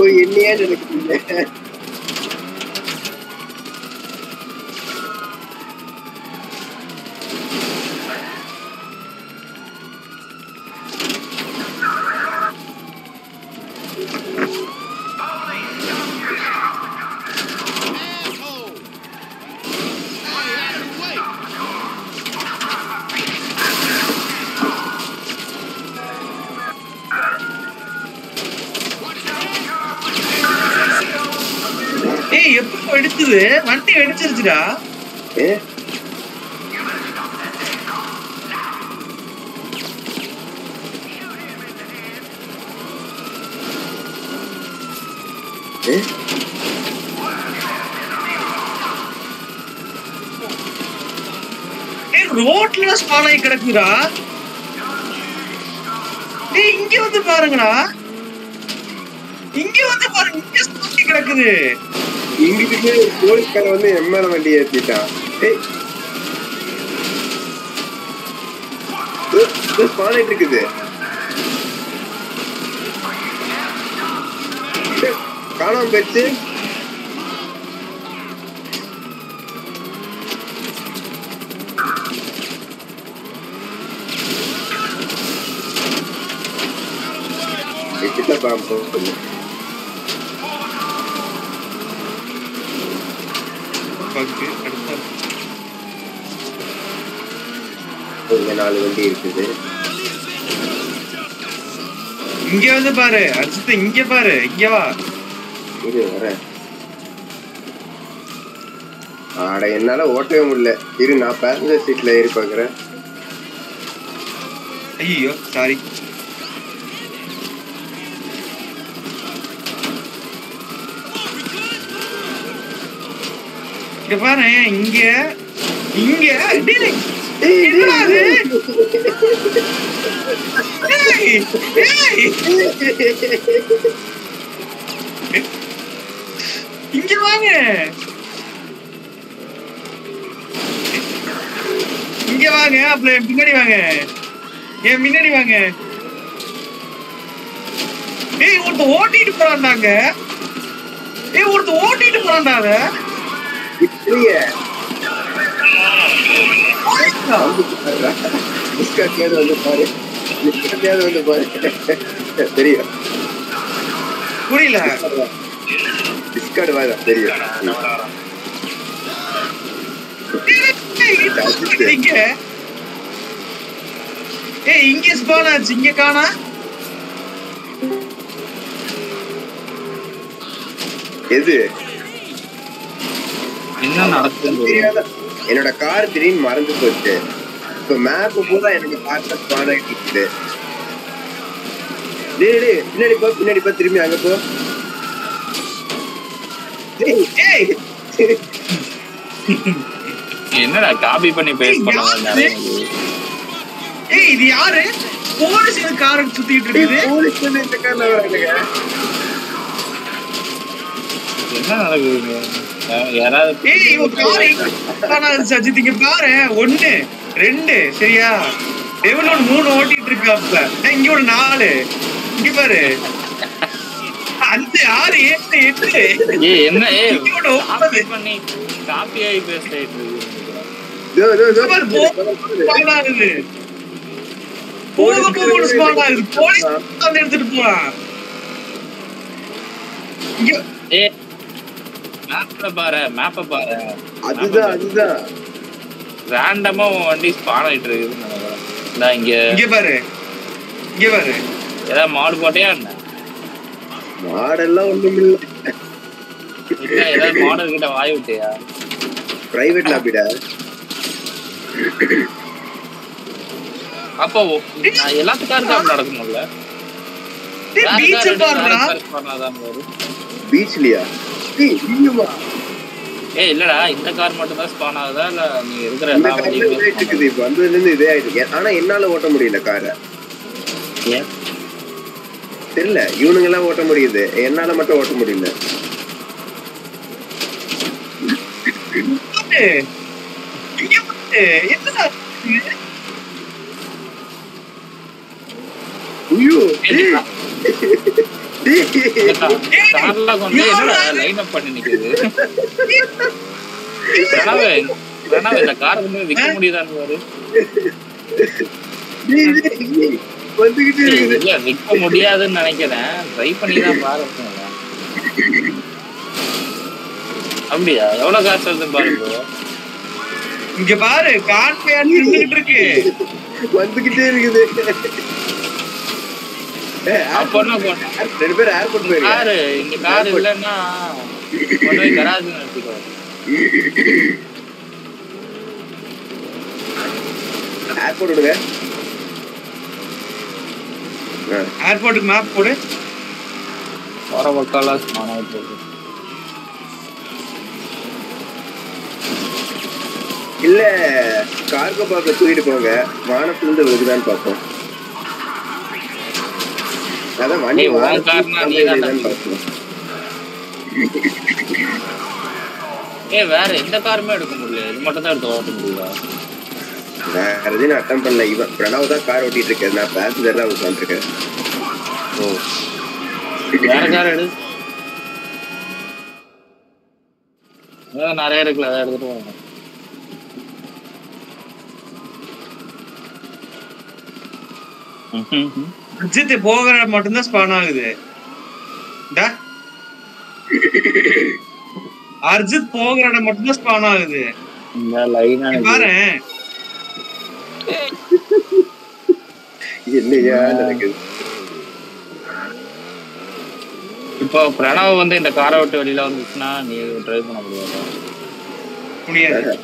போய் என்னையே நினைக்கிறீங்க ஏய் எப்போ வெடிச்சது வண்டி வெடிச்சிருச்சுடா ஏ ஏ ஏய் ரோட்ல ஸ்பான் ஆகி கிடக்குடா ஏய் இங்க வந்து பாருங்கடா இங்க வந்து பாருங்க இங்க ஸ்பான் ஆகி கிடக்குது இங்கிட்டு போலீஸ்காரன் வந்து என் மேல வண்டி ஏத்திட்டான் ஏய் ஸ்பான் ஆயிட்டு இருக்குது ஏய், காணாம போயிடுச்சு கிட்ட பாம்பு பக்கு அடுத்த இங்க நாலு வண்டி இருக்குது இங்க வந்து பாரு அரிசித்த இங்க பாரு இங்க வா இரு வரேன் ஆட என்னால ஓட்டவே முடியல இரு நான் பேசஞ்சர் சீட்ல ஏறி பாக்குறேன் ஐயோ சாரி இங்க பாரு இங்க இங்க டேய், என்னடா இது? ஏய், ஏய், இங்க வாங்க இங்க வாங்க அப்புறம் என் பின்னாடி வாங்க என் முன்னாடி வாங்க ஏய் ஒருத்த ஓட்டிட்டு போறான்டாங்க ஏய் ஒருத்த ஓட்டிட்டு போறான்டா அத இல்லையே டிஸ்கார்ட்லயாவது வந்து பாரு டிஸ்கார்ட்லயாவது வந்து பாரு தெரியும் புரியல டிஸ்கார்ட் வாங்க தெரியும் ஏய், இங்க ஏய் இங்க ஸ்பான் ஆச்சு இங்க காணா எது என்ன நடக்குதுன்னு தெரியாத என்னோட கார் திடீர்னு மறந்து போச்சு இப்ப மேப் பூரா எனக்கு பார்த்த ஸ்பான் ஆகிட்டு இருக்குது டேய் டேய் பின்னாடி போ பின்னாடி போ திரும்பி அங்க போ டேய், ஏய் என்னடா காப்பி பண்ணி பேஸ்ட் பண்ண மாதிரி நிறைய இருக்குது. ஏய் இது யாரு போலீஸ் இது காரை சுத்திட்டு டேய், இருக்குது போலீஸ் வந்து இந்த கார்ல வரானுங்க என்ன நடக்குதுங்க யா- யாராவது ஏய் இவன் கார் எங்க ஸ்பான் ஆகுது சஜித் இங்க பாரு ஒண்ணு ரெண்டு சரியா எவனோட மூணு ஓட்டிட்டு இருக்கு அப்ப ஏய், இங்க ஒரு நாலு இங்க பாரு அஞ்சு ஆறு எட்டு எட்டு ஏய் என்ன ஏய் இங்கோட காப்பி ஒன்பது பண்ணி காப்பி ஆகி பேஸ்ட் ஆயிட்டு இருக்கு இதோ, இதோ, இதோ. பாரு, போ- ஸ்பான் ஆகுது போக போக ஸ்பான் ஆகுது போலீஸ் வந்து எடுத்துட்டு போறான் இங்க ஏய் மேப்ல பாரு மேப்ப பாரு அதுதான் அதுதான் ரேண்டமா உன் வண்டி ஸ்பான் ஆயிட்டு இருக்குதுன்னு நினைக்கிறேன் இந்தா இங்க இங்க பாரு இங்க பாரு ஏதாவது மாடு போட்டியா என்ன மாடெல்லாம் ஒண்ணும் இல்ல இல்ல ஏதாவது மாடல் கிட்ட வாய் விட்டியா பிரைவேட் லாபிடா அப்போ நான் எல்லாத்துக்காருக்கும் அப்படி நடக்கணும்ல டேய் வேற பீச்ச car பாருடா வேற car பண்ணாதான் வரும் பீச்லயா ஏய் இல்லையுமா ஏய் இல்லடா இந்த கார் மட்டும் தான் ஸ்பான் ஆகுதா இல்ல நீ இருக்கிற இந்த எல்லா கார்ல வண்டியுமே இதே இருக்குது இப்ப வந்ததுல இருந்து இதே ஆயிடுச்சு ஆனா என்னால ஓட்ட முடியல காரை ஏன்? தெரியல இவனுங்க எல்லாம் ஓட்ட முடியுது என்னால மட்டும் ஓட்ட முடியல பாரு. இங்க பாரு. என்னடா இது? ஐயோ ஏய், கார்ல கொண்டு என்னடா லைன் அப் பண்ணி நிக்குது பிரணவ் பிரணவ் இந்த காரை கொண்டு போய் விற்க முடியுதான்னு பாரு டேய், டேய், டேய், வந்துகிட்டே இருக்குது இல்ல விற்க முடியாதுன்னு நினைக்கிறேன் ட்ரை பண்ணி தான் பாருங்க அப்படியா எவ்வளவு காசு வருது பாருங்க இங்க பாரு கான்ஃபியா நின்றுட்டு இருக்கு வந்துகிட்டே இருக்குது ஏய், அப்போ என்ன பண்ண ரெண்டு பேரும் ஏர்போர்ட் போயிருங்க காரு இங்க கார் இல்லைன்னா கொண்டு போய் கராஜ் நிறுத்திக்கோ ஏர்போர்ட் விடுங்க ஆ, ஏர்போர்ட்டுக்கு மேப் போடு போற பக்கம்லாம் ஸ்மானாயிட்டு இருக்கு இல்ல கார்கோ பாக்க தூக்கிட்டு போங்க வானத்துல இருந்து விழுகுதான்னு பார்ப்போம் அதான் வண்டி ஏய், உன் வானத்துல கார்னா இருந்து நீ தான்டா விழுகுதான்னு பார்ப்போம் ஏ வேற எந்த காருமே எடுக்க முடியல இது மட்டும் தான் எடுத்து ஓட்ட முடியல வேற எதுவும் அட்டம் பண்ணல இவன் பிரணவ் தான் கார் ஓட்டிட்டு இருக்கேன் நான் பேசஞ்சர் தான் உட்காந்துருக்கேன் ஓ வேற கார் எடு ஏதோ நிறைய இருக்குல்ல அதை எடுத்துட்டு வாங்க ம்ஹும். அஜித் போகிற மட்டும்தான் ஸ்பான் ஆகுது டா. அர்ஜித் போகிற இடம் மட்டும்தான் ஸ்பான் ஆகுது இந்த லைனா இங்க பாரு என்னையா நடக்குது இப்போ பிரணவ் வந்து இந்த காரை விட்டு வெளியில வந்துச்சுன்னா நீ டிரைவ் பண்ண முடியாது முடியாது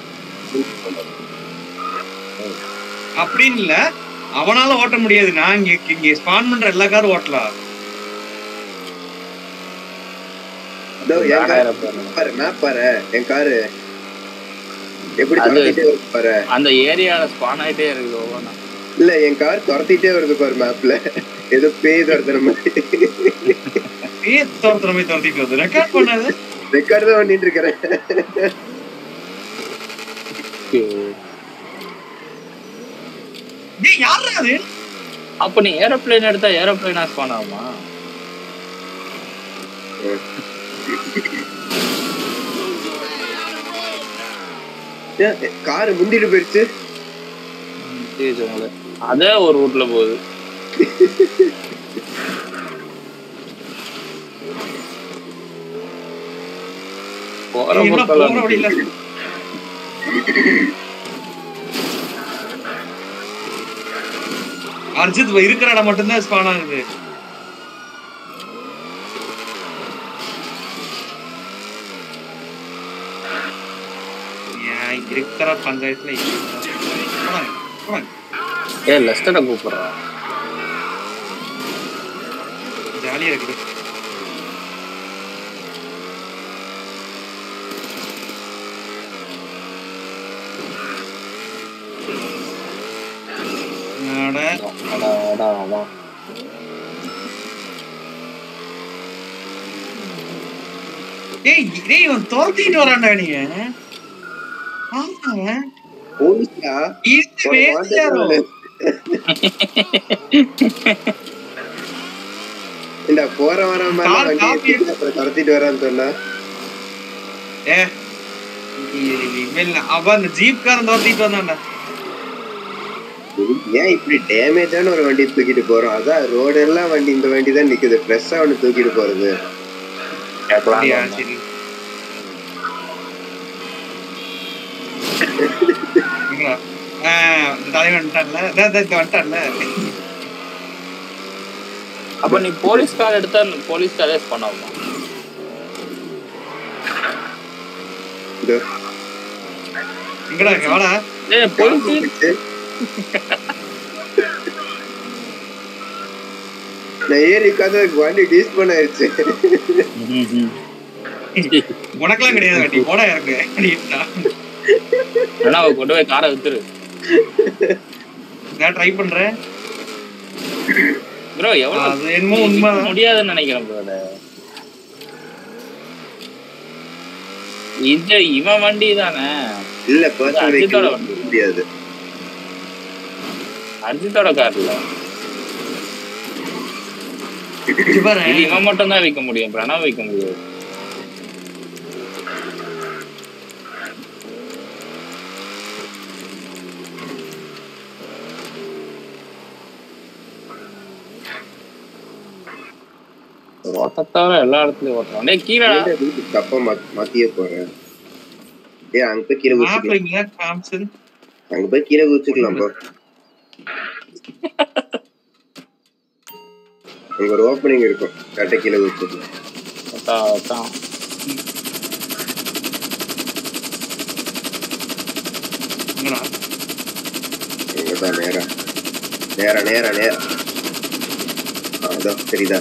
அப்படின்னு இல்ல அவனால ஓட்ட முடியாது நான் இங்க இங்க ஸ்பான் பண்ற எல்லா காரும் ஓட்டலாம் இதோ என் கார் ஆயிரம் பேர். பாரு மேப் பாரு என் காரு எப்படி அது- துரத்திட்டே வருது பாரு அந்த ஏரியால ஸ்பான் ஆயிட்டே இருக்குது ஒவ்வொன்றா இல்ல என் கார் துரத்திட்டே வருது பாரு மேப்ல ஏதோ பேய் துரத்துற மாதிரி ஏ துரத்துற மாதிரி துரத்திட்டு வருது ரெக்கார்ட் பண்ணாது ரெக்கார்டு தான் பண்ணிட்டு இருக்கிறேன் டேய் யாரா அது அப்ப நீ ஏரோப்ளேன் எடுத்தா ஏரோப்ளேனா ஸ்பான் ஆகுமா காரு முந்திட்டு போயிடுச்சு சரி, சரி, உங்களுக்கு. அதே ஒரு ரூட்ல போகுது போற இவன் போற பக்கம் வழியில அர்ஜித் இருக்கிற இடம் மட்டும்தான் ஸ்பான் ஆகுது ஏன் இருக்கிற பஞ்சாயத்துல இருக்கிற- போடாங்க, போடாங்க. ஏ லெஸ்டரை கூப்பிடுறான் ஜாலியா இருக்குது அட, அடா, அடா, அடா. ஏய் டேய் இவன் துரத்திட்டு வரான்டா நீ ஆமா போலீஸ்டா இது வேலையாரோ இந்த போற வர மாதிரி கார் வண்டி காப்பி எடுத்துட்டு அப்புறம் துரத்திட்டு வரான்னு சொன்னா ஏ இவன் அவன் அந்த ஜீப் காரன் துரத்திட்டு வந்தான்டா ஏன் இப்படி டேமேஜான ஒரு வண்டி தூக்கிட்டு போறோம் அதான் ரோடு எல்லாம் வண்டி இந்த வண்டி தான் நிக்குது ஃப்ரெஷ்ஷா ஒண்ணு தூக்கிட்டு போறது கேட்கலாம் அப்படியா வந்தேன். சரி இங்கடா. ஆ, இந்த தலைவன் வந்துட்டான்ல இதோ, இதோ, இதோ வந்துட்டான்ல அப்ப நீ போலீஸ் கார் எடுத்தா போலீஸ் காரே ஸ்பான் ஆகுமா இதோ இங்கடா இங்க வாடா ஏய் போலீஸ் போச்சு. நான் ஏறி உட்காந்து வண்டி டீஸ்போன் ஆயிடுச்சு உனக்கெல்லாம் கிடையாது வண்டி போடா இறங்கு அப்படின்ட்டா வேணா அவ கொண்டு போய் காரை வித்துரு நான் ட்ரை பண்றேன் ப்ரோ எவ்வளவு அது என்னமோ உண்மைதான். முடியாதுன்னு நினைக்கிறேன் ப்ரோ இது இவன் வண்டி தானே இல்ல பர்சனல் அஜித்தோட வெஹிக்கிள் வண்டி. முடியாது அர்ஜித்தோட கார் இல்ல இங்க பாரு இது இவன் மட்டும் தான் வைக்க முடியும் பிரணவ் வைக்க முடியாது ஓட்டத்தவிர எல்லா இடத்துலயும் ஓட்டுறான் டேய் கீழடா ஏன்டா வீட்டுக்கு தப்பா மாத்- மாத்தியே போறேன் ஏ அங்க போய் கீழே மேப்ல குதிச்சுக்கலாம் இங்கதான் காமிச்சது அங்க போய் கீழே குதிச்சுக்கலாம் போ அங்க ஒரு ஓப்பனிங் இருக்கும் கரெக்டா கீழே குதிச்சுக்கலாம் அதான், அதான். எங்கடா இங்கதான் நேரா நேரா நேரா நேரா ஆ, அதான் சரிதா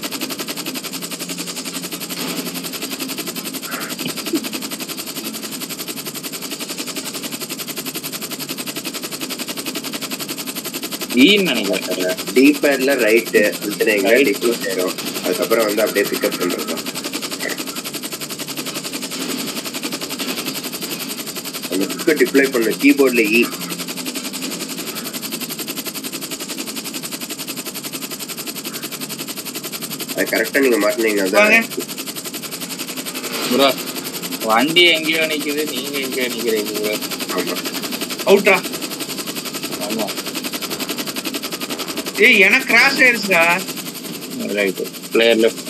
ஈன்னு நினைக்கிறேன் டி பேட்ல ரைட்டு அழுத்தினீங்க Right. டிக்ளோஸ் ஆயிரும் அதுக்கப்புறம் வந்து அப்படியே பிக்கப் பண்றது அந்த புக்கை டிப்ளை பண்ண கீபோர்ட்ல இ அது கரெக்டா நீங்க மாட்டினீங்க வாங்க. அதான் ப்ரோ வண்டி எங்கேயோ நிக்குது நீங்க எங்கேயோ நிக்கிறீங்க bro. ஆமா அவுட்ரா ஆமா ஏய் எனக்கு கிராஷ் ஆயிருச்சுடா ரைட் பிளேயர் லெஃப்ட்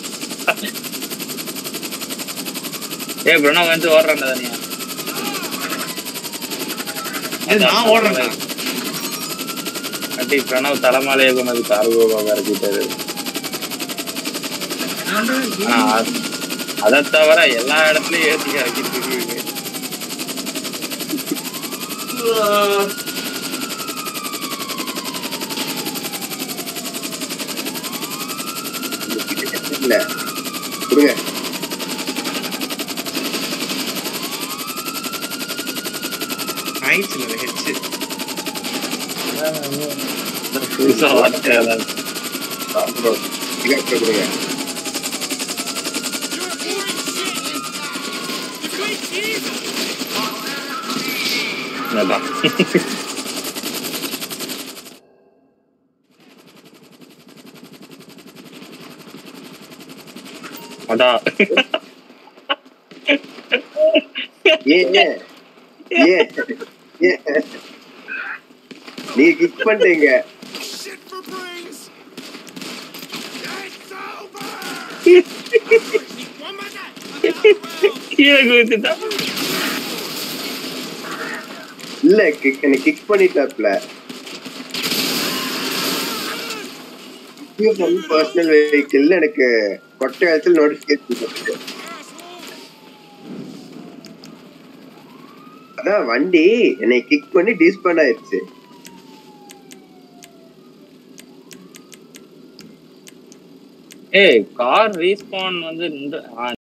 ஏய் பிரணவ் வந்து ஓடுறான்டா தனியா இது நான் ஓடுறேன் அட்டி பிரணவ் தலைமாலையை கொண்டு வந்து கார்கோவாக இறக்கிட்டாரு ஆனா அது- அதை தவிர எல்லா இடத்துலயும் ஏத்தி இறக்கிட்டு இருக்கீங்க இல்ல கொடுங்க ஆயிடுச்சு இல்லை ஹெச்சு புதுசா வார்த்தை அதான். பிக்கப் கொடுங்க அதான். அதான் ஏன் ஏன் ஏன் ஏன் நீங்க கிக் பண்ணிட்டீங்க Shit for brains! It's over! One more time! கீழே குதிச்சுட்டான் இல்ல கிக் என்ன கிக் பண்ணிட்டாப்ல பர்சனல் வெஹிக்கிள் எனக்கு கொட்டை இடத்துல நோட்டிபிகேஷன் அதான் வண்டி என்னை கிக் பண்ணி டிஸ்பேண்ட் ஆயிருச்சு ஏய் கார் ரீஸ்பான் வந்து இந்த- ஆ,